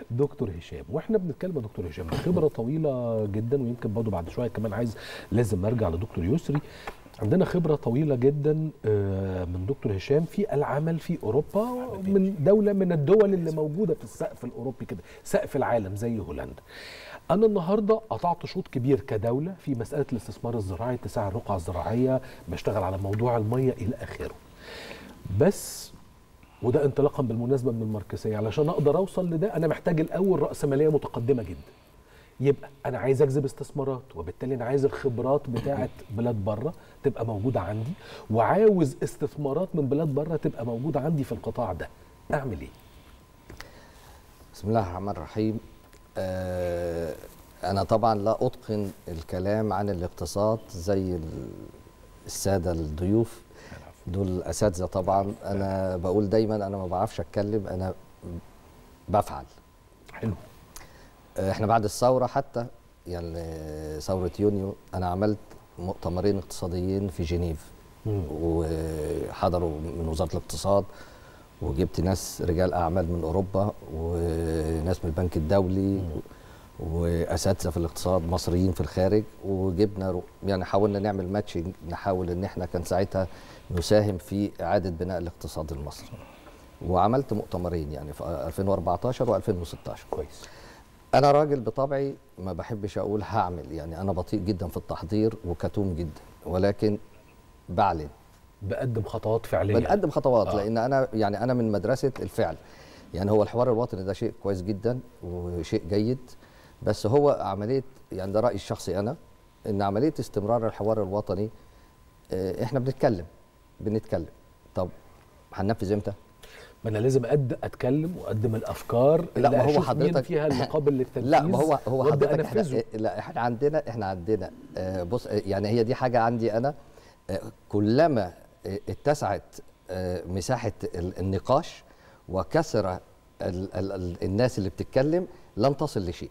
دكتور هشام واحنا بنتكلم يا دكتور هشام خبره طويله جدا ويمكن برضه بعد شويه كمان عايز لازم ارجع لدكتور يسري عندنا خبره طويله جدا آه، من دكتور هشام في العمل في اوروبا من دوله من الدول اللي موجوده في السقف الاوروبي كده سقف العالم زي هولندا انا النهارده قطعت شوط كبير كدوله في مساله الاستثمار الزراعي اتساع الرقعه الزراعيه بشتغل على موضوع الميه الى اخره بس وده انطلاقا بالمناسبه من الماركسيه علشان اقدر اوصل لده انا محتاج الاول راسماليه متقدمه جدا يبقى انا عايز اجذب استثمارات وبالتالي انا عايز الخبرات بتاعه بلاد بره تبقى موجوده عندي وعاوز استثمارات من بلاد بره تبقى موجوده عندي في القطاع ده اعمل ايه بسم الله الرحمن الرحيم آه أنا طبعا لا أتقن الكلام عن الاقتصاد زي ال- السادة الضيوف دول أساتذة طبعا أنا بقول دايما أنا ما بعرفش أتكلم أنا بفعل حلو آه، احنا بعد الثورة حتى يعني ثورة يونيو أنا عملت مؤتمرين اقتصاديين في جنيف مم. وحضروا من وزارة الاقتصاد وجبت ناس رجال أعمال من أوروبا وناس من البنك الدولي وأساتذة في الاقتصاد مصريين في الخارج وجبنا رو- يعني حاولنا نعمل ماتشنج نحاول إن احنا كان ساعتها نساهم في إعادة بناء الاقتصاد المصري وعملت مؤتمرين يعني في 2014 و2016 كويس انا راجل بطبعي ما بحبش اقول هعمل يعني انا بطيء جدا في التحضير وكتوم جدا ولكن بعلن بقدم خطوات فعليه بنقدم خطوات آه. آه. لان انا يعني انا من مدرسه الفعل يعني هو الحوار الوطني ده شيء كويس جدا وشيء جيد بس هو عمليه يعني ده رايي الشخصي انا ان عمليه استمرار الحوار الوطني آه، احنا بنتكلم بنتكلم طب هننفذ امتى؟ ما انا لازم أد اتكلم واقدم الافكار لا، اللي ما هو أشوف مين حضرتك- فيها اللي قابل للتنفيذ لا ما هو هو وأبدأ حضرتك احنا انفذه لا احنا عندنا احنا عندنا آه، بص آه، يعني هي دي حاجه عندي انا آه، كلما آه، اتسعت آه، مساحه ال- النقاش وكثر ال- ال- ال- الناس اللي بتتكلم لن تصل لشيء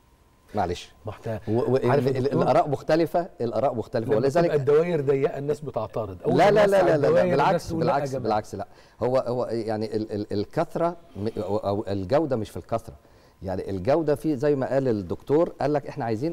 معلش محتاج و- و- عارف ال- يا ال- دكتور؟ الاراء مختلفه الاراء مختلفه لما تبقى ولذلك الدوائر ضيقه الناس بتعترض أول لا ما لا لا نوسع لا, لا, الدوائر لا الناس بالعكس تقول لا يا بالعكس جماعة. بالعكس لا هو هو يعني ال ال الكثره م- او أو الجوده مش في الكثره يعني الجوده في زي ما قال الدكتور قال لك احنا عايزين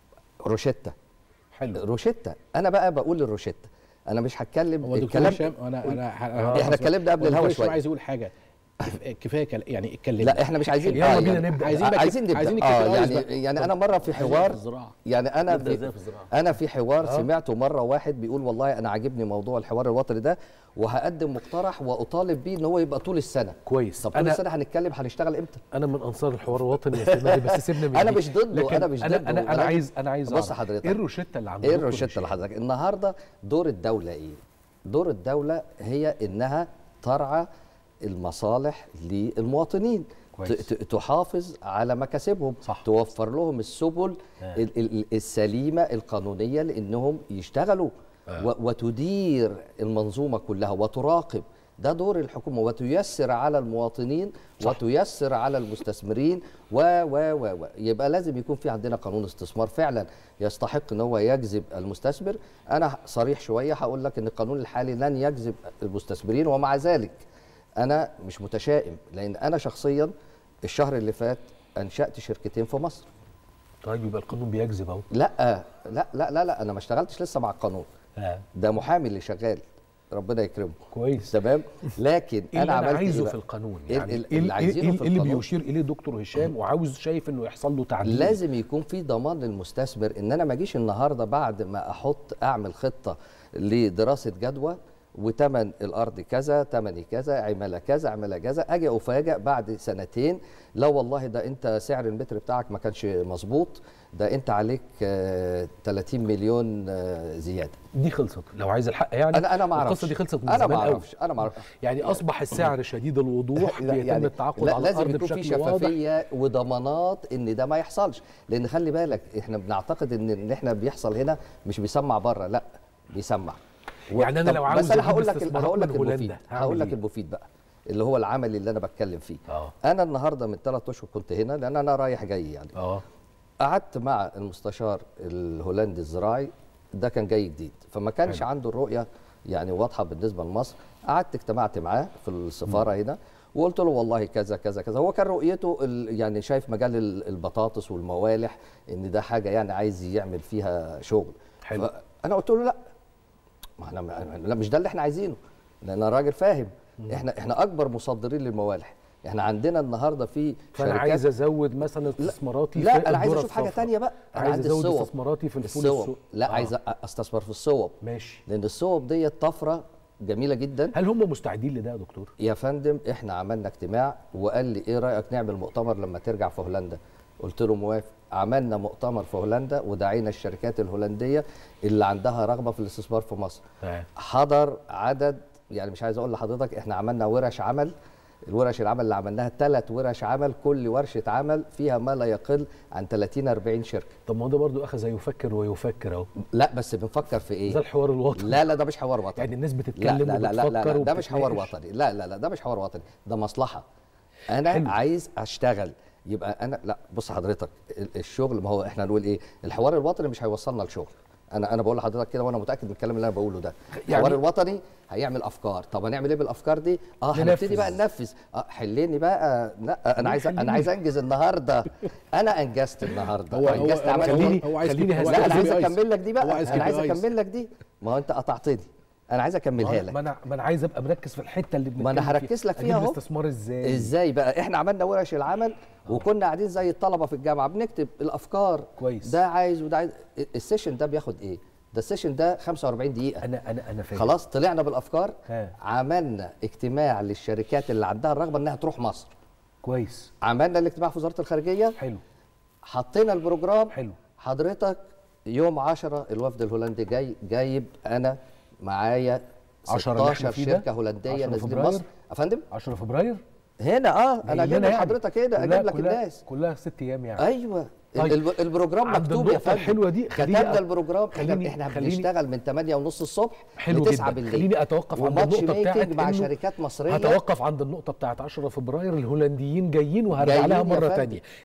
روشته حلو روشته انا بقى بقول الروشته انا مش هتكلم هو دكتور الكلام هشام انا انا آه. إحنا اتكلمنا قبل الهوا شوية. عايز يقول حاجه كف- كفايه كل- يعني اتكلم لا احنا مش عايزين يلا آه، بينا يعني نبدأ. عايزين بقى عايزين كيف- نبدا عايزين اه نكتب يعني يعني انا مره في حوار الزراعه يعني انا نبدأ في إزاي في الزراعة؟ انا في حوار آه. سمعته مره واحد بيقول والله انا عاجبني موضوع الحوار الوطني ده وهقدم مقترح واطالب بيه ان هو يبقى طول السنه كويس طب طول انا السنه هنتكلم هنشتغل امتى انا من انصار الحوار الوطني يا سيدنا بس سيبنا من أنا دي. مش ضده، لكن أنا مش انا ضده، انا, أنا ولكن- عايز انا عايز بص أعرف حضرتك. ايه الروشته اللي عند ايه دكتور الروشته هشام؟ لحضرتك النهارده دور الدوله ايه دور الدوله هي انها ترعى المصالح للمواطنين كويس. ت- ت- تحافظ على مكاسبهم صح. توفر لهم السبل آه. ال- ال- السليمه القانونيه لانهم يشتغلوا آه. و- وتدير المنظومه كلها وتراقب ده دور الحكومه وتيسر على المواطنين صح. وتيسر على المستثمرين و و و و يبقى لازم يكون في عندنا قانون استثمار فعلا يستحق ان هو يجذب المستثمر انا صريح شويه هقول لك ان القانون الحالي لن يجذب المستثمرين ومع ذلك انا مش متشائم لان انا شخصيا الشهر اللي فات انشات شركتين في مصر طيب يبقى القانون بيجذب اهو لا لا لا لا لا انا ما اشتغلتش لسه مع القانون آه. ده محامي اللي شغال ربنا يكرمه كويس تمام لكن ايه اللي انا انا عملت عايزه إيه في بقى؟ القانون إيه يعني ال- ايه اللي عايزينه إيه في اللي القانون؟ بيشير اليه دكتور هشام وعاوز شايف انه يحصل له تعديل لازم يكون في ضمان للمستثمر ان انا ما اجيش النهارده بعد ما احط اعمل خطه لدراسه جدوى وتمن الارض كذا تمني كذا عماله كذا عماله كذا اجي افاجئ بعد سنتين لا والله ده انت سعر المتر بتاعك ما كانش مظبوط ده انت عليك آه، 30 مليون آه، زياده دي خلصت لو عايز الحق يعني انا انا ما اعرفش القصه دي خلصت من انا زمان ما قوي. اعرفش انا ما اعرفش يعني اصبح السعر شديد الوضوح لا، بيتم التعاقد لا على لازم الارض يكون في بشكل واضح شفافيه وضمانات ان ده ما يحصلش لان خلي بالك احنا بنعتقد ان اللي احنا بيحصل هنا مش بيسمع بره لا بيسمع و- يعني أنا طب لو عاوز بس انا أجيب هقول لك استثمارات هقول لك من هولندا، المفيد هعمل هقول لك إيه؟ المفيد بقى اللي هو العمل اللي انا بتكلم فيه اه انا النهارده من ثلاث اشهر كنت هنا لان انا رايح جاي يعني اه قعدت مع المستشار الهولندي الزراعي ده كان جاي جديد فما كانش حلو. عنده الرؤيه يعني واضحه بالنسبه لمصر قعدت اجتمعت معاه في السفاره هنا وقلت له والله كذا كذا كذا هو كان رؤيته ال- يعني شايف مجال ال- البطاطس والموالح ان ده حاجه يعني عايز يعمل فيها شغل حلو. انا قلت له لا ما احنا ما- لا مش ده اللي احنا عايزينه لان أنا راجل فاهم احنا احنا اكبر مصدرين للموالح احنا عندنا النهارده في فانا عايز ازود مثلا استثماراتي في لا انا عايز الذرة اشوف حاجه الصفراء. تانية بقى انا عايز عندي ازود الصوب استثماراتي في الفول الصوب السو- لا آه. عايز أ- استثمر في الصوب ماشي لان الصوب ديت طفره جميله جدا هل هم مستعدين لده يا دكتور يا فندم احنا عملنا اجتماع وقال لي ايه رايك نعمل مؤتمر لما ترجع في هولندا قلت له موافق عملنا مؤتمر في هولندا ودعينا الشركات الهولنديه اللي عندها رغبه في الاستثمار في مصر آه. حضر عدد يعني مش عايز اقول لحضرتك احنا عملنا ورش عمل الورش العمل اللي عملناها ثلاث ورش عمل كل ورشه عمل فيها ما لا يقل عن 30 40 شركه طب ما هو ده برضه اخذ يفكر ويفكر اهو لا بس بنفكر في ايه ده الحوار الوطني لا لا ده مش حوار وطني يعني الناس لا بتتكلم لا لا لا, لا, وبتفكر لا ده مش حوار وبتتناقش. وطني لا لا لا ده مش حوار وطني ده مصلحه انا حلو. حلو. عايز اشتغل يبقى انا لا بص حضرتك ال- الشغل ما هو احنا نقول ايه الحوار الوطني مش هيوصلنا لشغل انا انا بقول لحضرتك كده وانا متاكد من الكلام اللي انا بقوله ده يعني- الحوار الوطني هيعمل افكار طب هنعمل ايه بالافكار دي اه ننفذ. هنبتدي بقى ننفذ اه حليني بقى لا انا عايز خليني. انا عايز انجز النهارده انا انجزت النهارده هو- هو- انجزت هو- عملت خليني- هو عايز خليني كده- هو هسأل لا انا عايز KPIs. اكمل لك دي هو بقى عايز انا عايز KPIs. اكمل لك دي ما هو انت قطعتني انا عايز اكملها لك ما انا ما انا عايز ابقى مركز في الحته اللي ما انا بنتكلم هركز لك أجيب فيها اهو الاستثمار ازاي ازاي بقى احنا عملنا ورش العمل وكنا قاعدين زي الطلبه في الجامعه بنكتب الافكار كويس. ده عايز وده عايز السيشن ده بياخد ايه ده السيشن ده 45 دقيقه انا انا انا فاهم خلاص طلعنا بالافكار ها. عملنا اجتماع للشركات اللي عندها الرغبه انها تروح مصر كويس عملنا الاجتماع في وزاره الخارجيه حلو حطينا البروجرام حلو. حضرتك يوم 10 الوفد الهولندي جاي جايب انا معايا 10 اللي احنا 16 فيه ده؟ شركه هولنديه 10 نازلين فبراير؟ مصر يا فندم 10 فبراير هنا اه انا جاي اجيب لنا لك يعني. حضرتك كده كلها- اجيب لك كلها- الناس كلها ست ايام يعني ايوه طيب. الب- البروجرام عند مكتوب يا النقطة فندم الحلوة دي خليني كتبنا أ- البروجرام خليني- احنا احنا خليني- بنشتغل من 8 ونص الصبح حلو ل 9 جدا بالليل خليني اتوقف عند وماتش النقطه بتاعت ميتنج مع إنه شركات مصريه هتوقف عند النقطه بتاعت 10 فبراير الهولنديين جايين وهرجع جايين لها يا مره فندم. تانية